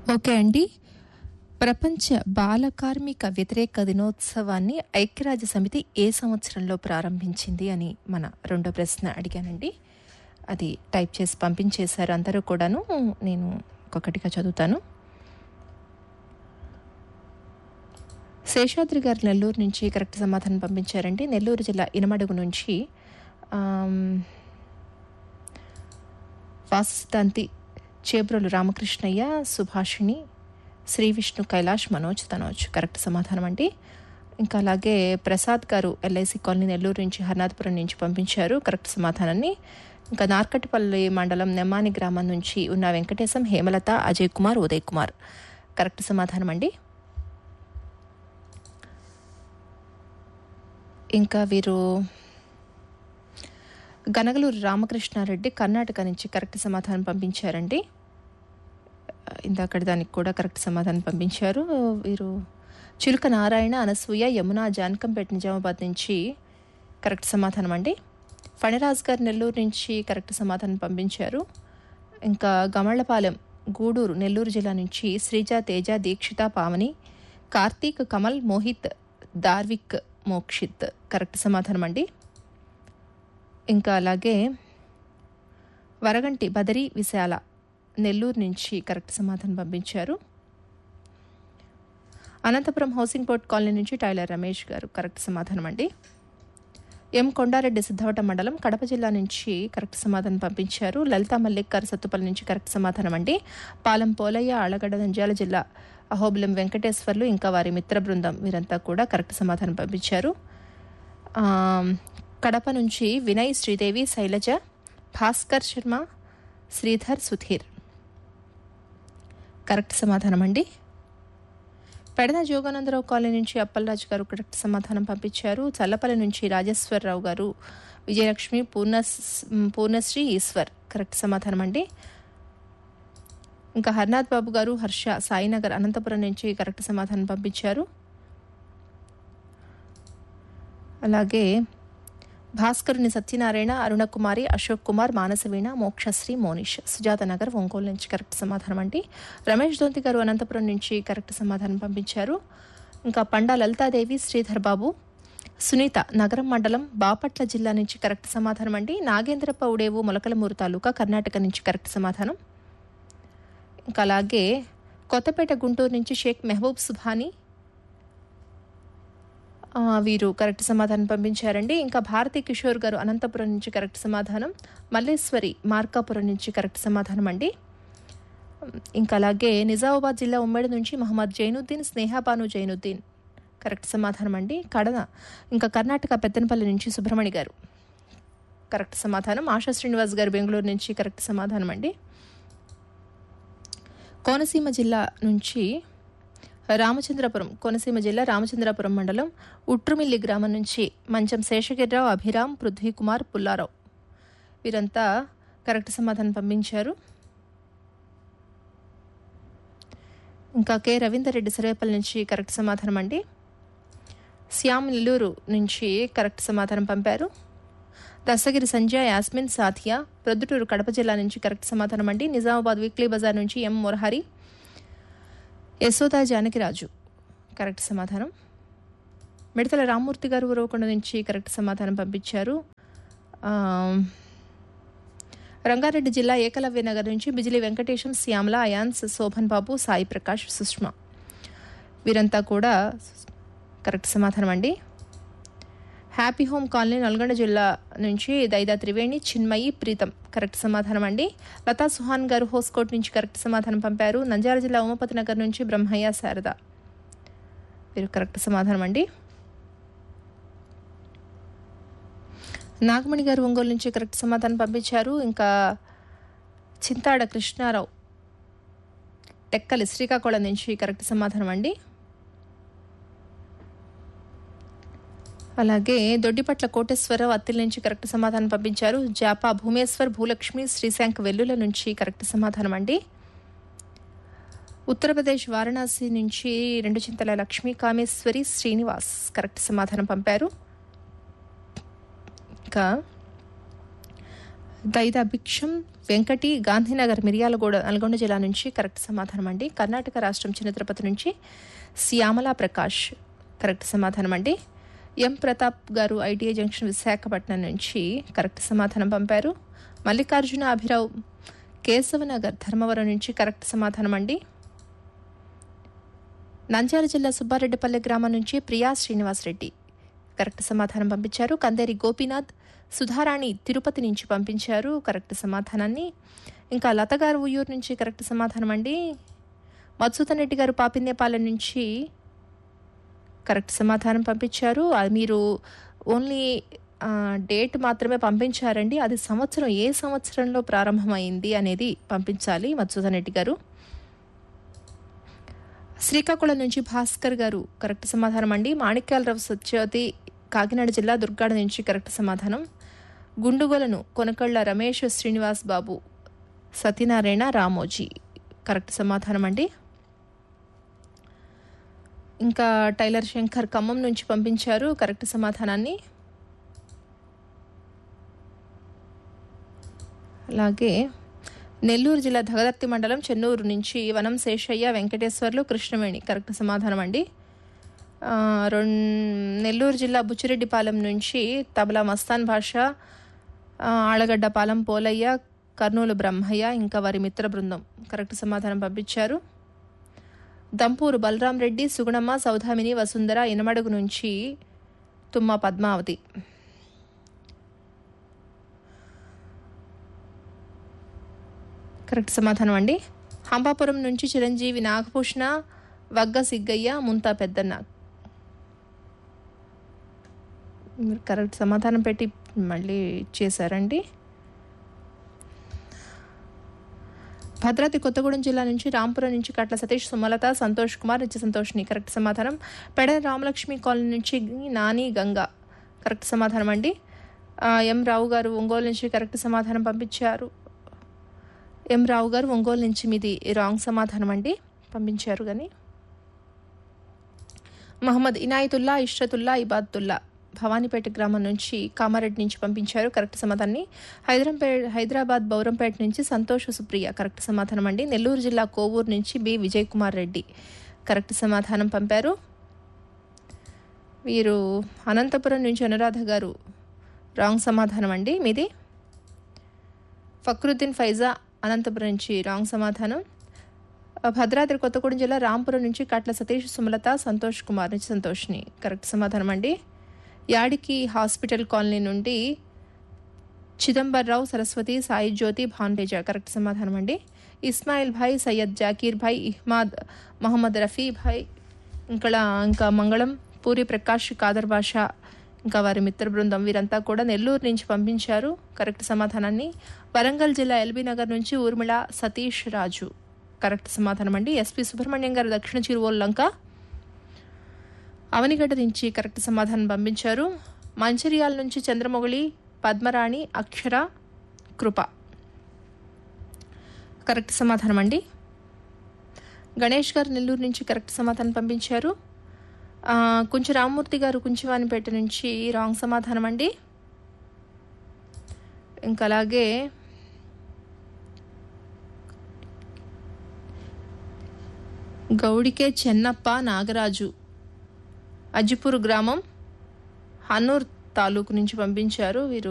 okay అండి ప్రపంచ బాల కార్మిక వ్యతిరేక దినోత్సవాన్ని ఐక్యరాజ్య సమితి ఏ సంవత్సరంలో ప్రారంభించింది అని మన రెండో ప్రశ్న అడిగానండి అది టైప్ చేసి పంపించేశారు అందరూ కూడాను నేను ఒక్కొక్కటిగా చదువుతాను శేషాద్రి గారు నెల్లూరు నుంచి కరెక్ట్ సమాధానం పంపించారండి నెల్లూరు జిల్లా ఇనమడుగు నుంచి ఆమ్, వాసిస్తాంతి చేబ్రోలు రామకృష్ణయ్య సుభాషిణి శ్రీ విష్ణు కైలాష్ మనోజ్ తనోజ్ కరెక్ట్ సమాధానం అండి ఇంకా అలాగే ప్రసాద్ గారు ఎల్ఐసి కాలనీ నెల్లూరు నుంచి హర్నాథపురం నుంచి పంపించారు కరెక్ట్ సమాధానాన్ని ఇంకా నార్కటిపల్లి మండలం నెమ్మాని గ్రామం నుంచి ఉన్న వెంకటేశం హేమలత అజయ్ కుమార్ ఉదయ్ కుమార్ కరెక్ట్ సమాధానం అండి ఇంకా వీరు గనగలూరు రామకృష్ణారెడ్డి కర్ణాటక నుంచి కరెక్ట్ సమాధానం పంపించారండి ఇందాకటి దానికి కూడా కరెక్ట్ సమాధానం పంపించారు వీరు చిలుక నారాయణ అనసూయ యమున జానకంపేట నిజామాబాద్ నుంచి కరెక్ట్ సమాధానం అండి ఫణిరాజ్ గారు నెల్లూరు నుంచి కరెక్ట్ సమాధానం పంపించారు ఇంకా గమళ్లపాలెం గూడూరు నెల్లూరు జిల్లా నుంచి శ్రీజ తేజ దీక్షిత పావని కార్తీక్ కమల్ మోహిత్ దార్విక్ మోక్షిత్ కరెక్ట్ సమాధానం అండి ఇంకా అలాగే వరగంటి బదరి విశాల నెల్లూరు నుంచి కరెక్ట్ సమాధానం పంపించారు అనంతపురం హౌసింగ్ బోర్డ్ కాలనీ నుంచి టైలర్ రమేష్ గారు కరెక్ట్ సమాధానం అండి ఎం కొండారెడ్డి సిద్ధవట మండలం కడప జిల్లా నుంచి కరెక్ట్ సమాధానం పంపించారు లలితా మల్లిక్ గారు సత్తుపల్లి నుంచి కరెక్ట్ సమాధానం అండి పాలెం పోలయ్య ఆళ్లగడ్డ నంద్యాల జిల్లా అహోబిలం వెంకటేశ్వర్లు ఇంకా వారి మిత్ర బృందం వీరంతా కూడా కరెక్ట్ సమాధానం పంపించారు ఆ, కడప నుంచి వినయ్ శ్రీదేవి శైలజ భాస్కర్ శర్మ శ్రీధర్ సుధీర్ కరెక్ట్ సమాధానం అండి పెడన జోగానందరావు కాలనీ నుంచి అప్పలరాజు గారు కరెక్ట్ సమాధానం పంపించారు చల్లపల్లి నుంచి రాజేశ్వరరావు గారు విజయలక్ష్మి పూర్ణ పూర్ణశ్రీ ఈశ్వర్ కరెక్ట్ సమాధానం అండి ఇంకా హర్నాథ్ బాబు గారు హర్ష సాయినగర్ అనంతపురం నుంచి కరెక్ట్ సమాధానం పంపించారు అలాగే భాస్కరుని సత్యనారాయణ అరుణకుమారి అశోక్ కుమార్ మానసవీణ మోక్షశ్రీ మోనిష్ సుజాత నగర్ ఒంగోలు నుంచి కరెక్ట్ సమాధానం అండి రమేష్ దొంతి గారు అనంతపురం నుంచి కరెక్ట్ సమాధానం పంపించారు ఇంకా పండా లలితాదేవి శ్రీధర్ బాబు సునీత నగరం మండలం బాపట్ల జిల్లా నుంచి కరెక్ట్ సమాధానం అండి నాగేంద్రప్ప ఉడేవు మొలకలమూరు తాలూకా కర్ణాటక నుంచి కరెక్ట్ సమాధానం ఇంకా అలాగే కొత్తపేట గుంటూరు నుంచి షేక్ మెహబూబ్ సుభానీ ఆ, వీరు కరెక్ట్ సమాధానం పంపించారండి ఇంకా భారతి కిషోర్ గారు అనంతపురం నుంచి కరెక్ట్ సమాధానం మల్లేశ్వరి మార్కాపురం నుంచి కరెక్ట్ సమాధానం అండి ఇంకా అలాగే నిజామాబాద్ జిల్లా ఉమ్మడి నుంచి మహమ్మద్ జైనుద్దీన్ స్నేహాబాను జైనుద్దీన్ కరెక్ట్ సమాధానం అండి కడన ఇంకా కర్ణాటక పెద్దనపల్లి నుంచి సుబ్రహ్మణి గారు కరెక్ట్ సమాధానం ఆశా శ్రీనివాస్ గారు బెంగళూరు నుంచి కరెక్ట్ సమాధానం అండి కోనసీమ జిల్లా నుంచి రామచంద్రపురం కోనసీమ జిల్లా రామచంద్రపురం మండలం ఉట్రుమిల్లి గ్రామం నుంచి మంచం శేషగిరిరావు అభిరామ్ పృథ్వీకుమార్ పుల్లారావు వీరంతా కరెక్ట్ సమాధానం పంపించారు ఇంకా కె రవీందర్ రెడ్డి సర్వేపల్లి నుంచి కరెక్ట్ సమాధానం అండి శ్యామ్ నెల్లూరు నుంచి కరెక్ట్ సమాధానం పంపారు దస్తగిరి సంజయ్ యాస్మిన్ సాథియా ప్రొద్దుటూరు కడప జిల్లా నుంచి కరెక్ట్ సమాధానం అండి నిజామాబాద్ వీక్లీ బజార్ నుంచి ఎం మురహరి యశోదా జానకిరాజు కరెక్ట్ సమాధానం మిడతల రామ్మూర్తి గారు ఉరవకొండ నుంచి కరెక్ట్ సమాధానం పంపించారు ఆ, రంగారెడ్డి జిల్లా ఏకలవ్య నగర్ నుంచి బిజిలి వెంకటేశం శ్యామల అయాన్స్ శోభన్ బాబు సాయి ప్రకాష్ సుష్మా వీరంతా కూడా కరెక్ట్ సమాధానం అండి హ్యాపీ హోమ్ కాలనీ నల్గొండ జిల్లా నుంచి దైదా త్రివేణి చిన్మయి ప్రీతం కరెక్ట్ సమాధానం అండి లతా సుహాన్ గారు హోస్కోట్ నుంచి కరెక్ట్ సమాధానం పంపారు నంద్యాల జిల్లా ఉమాపతి నగర్ నుంచి బ్రహ్మయ్య శారద వీరు కరెక్ట్ సమాధానం అండి నాగమణి గారు ఒంగోలు నుంచి కరెక్ట్ సమాధానం పంపించారు ఇంకా చింతాడ కృష్ణారావు టెక్కలి శ్రీకాకుళం నుంచి కరెక్ట్ సమాధానం అండి అలాగే దొడ్డిపట్ల కోటేశ్వరరావు అత్తిల నుంచి కరెక్ట్ సమాధానం పంపించారు జాపా భూమేశ్వర్ భూలక్ష్మి శ్రీశాంక్ వెల్లుల నుంచి కరెక్ట్ సమాధానం అండి ఉత్తరప్రదేశ్ వారణాసి నుంచి రెండు చింతల లక్ష్మీ కామేశ్వరి శ్రీనివాస్ కరెక్ట్ సమాధానం పంపారు ఇంకా దైదా భిక్షం వెంకటి గాంధీనగర్ మిర్యాలగూడ నల్గొండ జిల్లా నుంచి కరెక్ట్ సమాధానం అండి కర్ణాటక రాష్ట్రం చిన్న తిరుపతి నుంచి శ్యామలా ప్రకాష్ కరెక్ట్ సమాధానం అండి ఎం ప్రతాప్ గారు ఐటీఐ జంక్షన్ విశాఖపట్నం నుంచి కరెక్ట్ సమాధానం పంపారు మల్లికార్జున అభిరావు కేశవనగర్ ధర్మవరం నుంచి కరెక్ట్ సమాధానం అండి నంద్యాల జిల్లా సుబ్బారెడ్డిపల్లి గ్రామం నుంచి ప్రియా శ్రీనివాసరెడ్డి కరెక్ట్ సమాధానం పంపించారు కందేరి గోపీనాథ్ సుధారాణి తిరుపతి నుంచి పంపించారు కరెక్ట్ సమాధానాన్ని ఇంకా లత గారు ఉయ్యూరు నుంచి కరెక్ట్ సమాధానం అండి మధుసూదన్ రెడ్డి గారు పాపిన్యపాలెం నుంచి కరెక్ట్ సమాధానం పంపించారు అది మీరు ఓన్లీ ఆ, డేట్ మాత్రమే పంపించారండి అది సంవత్సరం ఏ సంవత్సరంలో ప్రారంభమైంది అనేది పంపించాలి మధుసూదన్ రెడ్డి గారు శ్రీకాకుళం నుంచి భాస్కర్ గారు కరెక్ట్ సమాధానం అండి మాణిక్యాలరావు సత్యవతి కాకినాడ జిల్లా దుర్గాడ నుంచి కరెక్ట్ సమాధానం గుండుగొలను కొనకళ్ళ రమేష్ శ్రీనివాస్ బాబు సత్యనారాయణ రామోజీ కరెక్ట్ సమాధానం అండి ఇంకా టైలర్ శంకర్ ఖమ్మం నుంచి పంపించారు కరెక్ట్ సమాధానాన్ని అలాగే నెల్లూరు జిల్లా ధగదర్తి మండలం చెన్నూరు నుంచి వనం శేషయ్య వెంకటేశ్వర్లు కృష్ణవేణి కరెక్ట్ సమాధానం అండి ఆ, రెం నెల్లూరు జిల్లా బుచ్చిరెడ్డిపాలెం నుంచి తబలా మస్తాన్ భాష ఆ, ఆళ్ళగడ్డపాలెం పోలయ్య కర్నూలు బ్రహ్మయ్య ఇంకా వారి మిత్ర బృందం కరెక్ట్ సమాధానం పంపించారు దంపూరు బలరాం రెడ్డి సుగుణమ్మ సౌధామిని వసుంధర ఇనమడుగు నుంచి తుమ్మ పద్మావతి కరెక్ట్ సమాధానం అండి హంపాపురం నుంచి చిరంజీవి నాగభూషణ వగ్గ సిగ్గయ్య ముంతా పెద్దన్న మీరు కరెక్ట్ సమాధానం పెట్టి మళ్ళీ చేశారండి భద్రాద్రి కొత్తగూడెం జిల్లా నుంచి రాంపురం నుంచి కట్ల సతీష్ సుమలత సంతోష్ కుమార్ నిత్య సంతోష్ని కరెక్ట్ సమాధానం పెడ రామలక్ష్మి కాలనీ నుంచి నాని గంగా కరెక్ట్ సమాధానం అండి ఆ, ఎం రావు గారు ఒంగోలు నుంచి కరెక్ట్ సమాధానం పంపించారు ఎం రావు గారు ఒంగోలు నుంచి మీది రాంగ్ సమాధానం అండి పంపించారు కానీ మహమ్మద్ ఇనాయతుల్లా ఇష్రతుల్లా ఇబాద్తుల్లా భవానీపేట గ్రామం నుంచి కామారెడ్డి నుంచి పంపించారు కరెక్ట్ సమాధానాన్ని హైదరాబాద్ హైదరాబాద్ బౌరంపేట నుంచి సంతోష్ సుప్రియ కరెక్ట్ సమాధానం అండి నెల్లూరు జిల్లా కోవూరు నుంచి బి విజయ్ కుమార్ రెడ్డి కరెక్ట్ సమాధానం పంపారు వీరు అనంతపురం నుంచి అనురాధ గారు రాంగ్ సమాధానం అండి మీది ఫక్రుద్దీన్ ఫైజా అనంతపురం నుంచి రాంగ్ సమాధానం భద్రాద్రి కొత్తగూడెం జిల్లా రాంపురం నుంచి కట్ల సతీష్ సుమలత సంతోష్ కుమార్ నుంచి సంతోష్ని కరెక్ట్ సమాధానం అండి యాడికి హాస్పిటల్ కాలనీ నుండి చిదంబర్రావు సరస్వతి సాయి జ్యోతి భాన్తేజ కరెక్ట్ సమాధానం అండి ఇస్మాయిల్ భాయ్ సయ్యద్ జాకీర్ భాయ్ ఇహ్మాద్ మహమ్మద్ రఫీ భాయ్ ఇంకా ఇంకా మంగళం పూరి ప్రకాష్ కాదర్ బాషా ఇంకా వారి మిత్ర బృందం వీరంతా కూడా నెల్లూరు నుంచి పంపించారు కరెక్ట్ సమాధానాన్ని వరంగల్ జిల్లా ఎల్బీ నగర్ నుంచి ఊర్మిళ సతీష్ రాజు కరెక్ట్ సమాధానం అండి ఎస్పి సుబ్రహ్మణ్యం గారు దక్షిణ చిరువోల్ లంక అవనిగడ్డ నుంచి కరెక్ట్ సమాధానం పంపించారు మంచిర్యాల నుంచి చంద్రమొగళి పద్మరాణి అక్షర కృప కరెక్ట్ సమాధానం అండి గణేష్ గారు నెల్లూరు నుంచి కరెక్ట్ సమాధానం పంపించారు ఆ, కొంచెం రామ్మూర్తి గారు కుంచివానిపేట నుంచి రాంగ్ సమాధానం అండి ఇంకా అలాగే గౌడికే చెన్నప్ప నాగరాజు అజ్జిపూర్ గ్రామం హన్నూర్ తాలూకు నుంచి పంపించారు వీరు